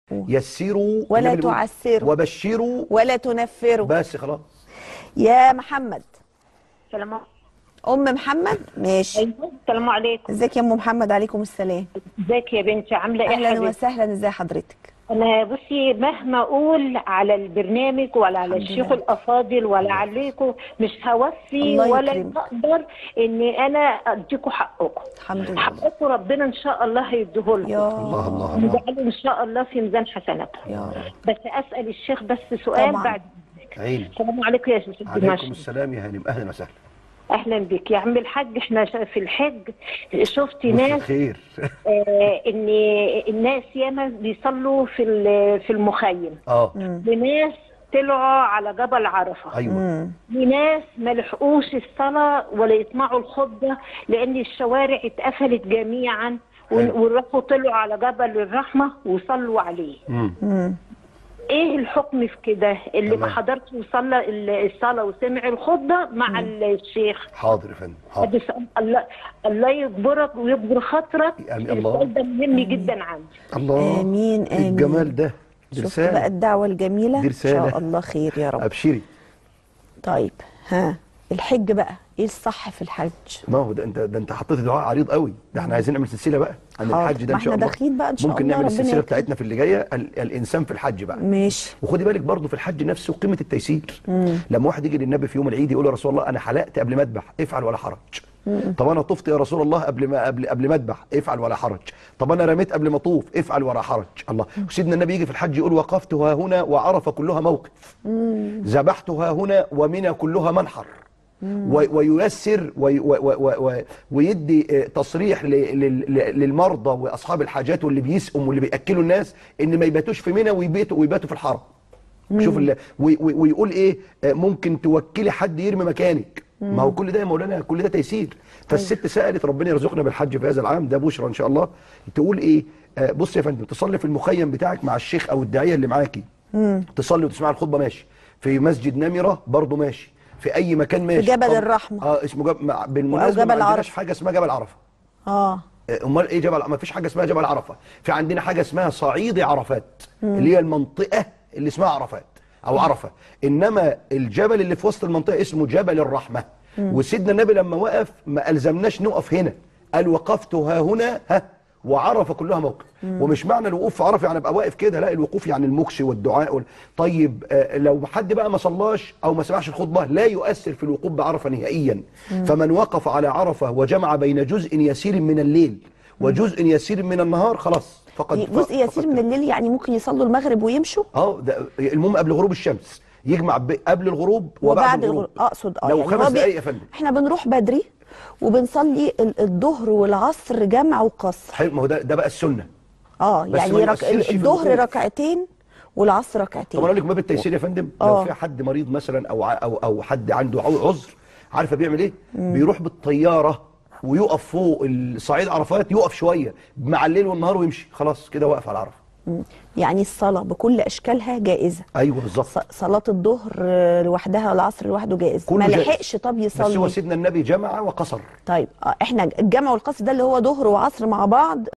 يسروا ولا النبي بيقول تعسروا. وبشروا ولا تنفروا بس خلاص يا محمد السلام عليكم ام محمد ماشي ايوه السلام عليكم ازيك يا ام محمد عليكم السلام ازيك يا بنتي عامله ايه اهلا حبيبتي وسهلا ازي حضرتك انا بصي مهما اقول على البرنامج ولا على الحمد الشيخ لله. الافاضل ولا عليكم مش هوفي الله ولا يكرمك. اقدر اني انا اديكم حقكم الحمد لله حقكم ربنا ان شاء الله هيديه لكم يا الله الله الله نجعله ان شاء الله في ميزان حسناتكم يا رب بس اسال الشيخ بس سؤال طبعاً. بعد عين السلام عليكم يا شيخ عليكم دمشق السلام يا هانم اهلا وسهلا اهلا بك يا عم الحاج احنا ش- في الحج شفت مساء ناس الخير آه ان الناس ياما بيصلوا في ال- في المخيم اه وناس طلعوا على جبل عرفه ايوه وناس ما لحقوش الصلاه ولا يسمعوا الخطبه لان الشوارع اتقفلت جميعا و- حلو. وراحوا طلعوا على جبل الرحمه وصلوا عليه مم. ايه الحكم في كده اللي ما تمام. حضرش وصلى ال- الصلاه وسمع الخطبه مع الشيخ حاضر يا فندم حاضر بس الله الله يجبرك ويجبر خاطرك آمين. الله. السؤال ده مهم جدا عندي الله آمين، إيه آمين. الجمال ده دي شفت بقى رسالة الدعوه الجميله دي ان رسالة. شاء الله خير يا رب ابشري طيب ها الحج بقى ايه الصح في الحج ما هو ده انت ده انت حطيت دعاء عريض قوي ده احنا عايزين نعمل سلسله بقى عن حاضر. الحج ده ما ان شاء احنا الله داخلين بقى إن شاء ممكن الله، نعمل ربنا السلسله يكرم. بتاعتنا في اللي جايه ال- الانسان في الحج بقى ماشي وخدي بالك برضه في الحج نفسه قيمه التيسير لما واحد يجي للنبي في يوم العيد يقول يا رسول الله انا حلقت قبل ما اذبح افعل ولا حرج طب انا طفت يا رسول الله قبل ما قبل قبل ما اذبح افعل ولا حرج طب انا رميت قبل ما اطوف افعل ولا حرج الله سيدنا النبي يجي في الحج يقول وقفت ها هنا وعرف كلها موقف ذبحت ها هنا ومنى كلها منحر و- وييسر وي- و- و- و- و- ويدي آه، تصريح ل- لل- ل- للمرضى واصحاب الحاجات واللي بيسقوا واللي بياكلوا الناس ان ما يباتوش في منى ويباتوا ويباتوا في الحرم شوف ال- وي- وي- ويقول ايه آه، ممكن توكلي حد يرمي مكانك ما هو كل ده يا مولانا كل ده تيسير فالست سالت ربنا يرزقنا بالحج في هذا العام ده بشرى ان شاء الله تقول ايه آه، بص يا فندم تصلي في المخيم بتاعك مع الشيخ او الداعيه اللي معاكي تصلي وتسمع الخطبه ماشي في مسجد نمره برضه ماشي في اي مكان ماشي جبل طب- الرحمة. اه اسمه جبل مع- بالمناسبه جبل ما عندناش عرفة. حاجه اسمها جبل عرفه اه امال ايه جبل ما فيش حاجه اسمها جبل عرفه في عندنا حاجه اسمها صعيد عرفات اللي هي المنطقه اللي اسمها عرفات او عرفه انما الجبل اللي في وسط المنطقه اسمه جبل الرحمه وسيدنا النبي لما وقف ما الزمناش نقف هنا قال وقفت ها هنا ها وعرفه كلها موقف ومش معنى الوقوف في عرفه يعني ابقى واقف كده لا الوقوف يعني المكس والدعاء وال... طيب آه، لو حد بقى ما صلاش او ما سمعش الخطبه لا يؤثر في الوقوف بعرفه نهائيا فمن وقف على عرفه وجمع بين جزء يسير من الليل وجزء يسير من النهار خلاص فقد جزء يسير فقد- من الليل يعني ممكن يصلوا المغرب ويمشوا اه ده المهم قبل غروب الشمس يجمع ب- قبل الغروب وبعد, وبعد الغروب الغروب اقصد اه لو يعني خمس هو بي- دقايق يا فندم احنا بنروح بدري وبنصلي ال- الظهر والعصر جمع وقصر حلو ما هو ده ده بقى السنه اه بس يعني ما رك... يؤثرش في الظهر الوقوف. ركعتين والعصر طب ركعتين انا اقول لك باب التيسير يا فندم لو آه. في حد مريض مثلا او ع- او او حد عنده عو- عذر عارفه بيعمل ايه بيروح بالطياره ويقف فوق الصعيد عرفات يقف شويه مع الليل والنهار ويمشي خلاص كده واقف على عرفه يعني الصلاة بكل أشكالها جائزة ايوه بالظبط ص- صلاة الظهر آه، لوحدها والعصر لوحده جائز كله ما جائز. لحقش طب بس هو يصلي سيدنا النبي جمع وقصر طيب آه، احنا الجمع والقصر ده اللي هو ظهر وعصر مع بعض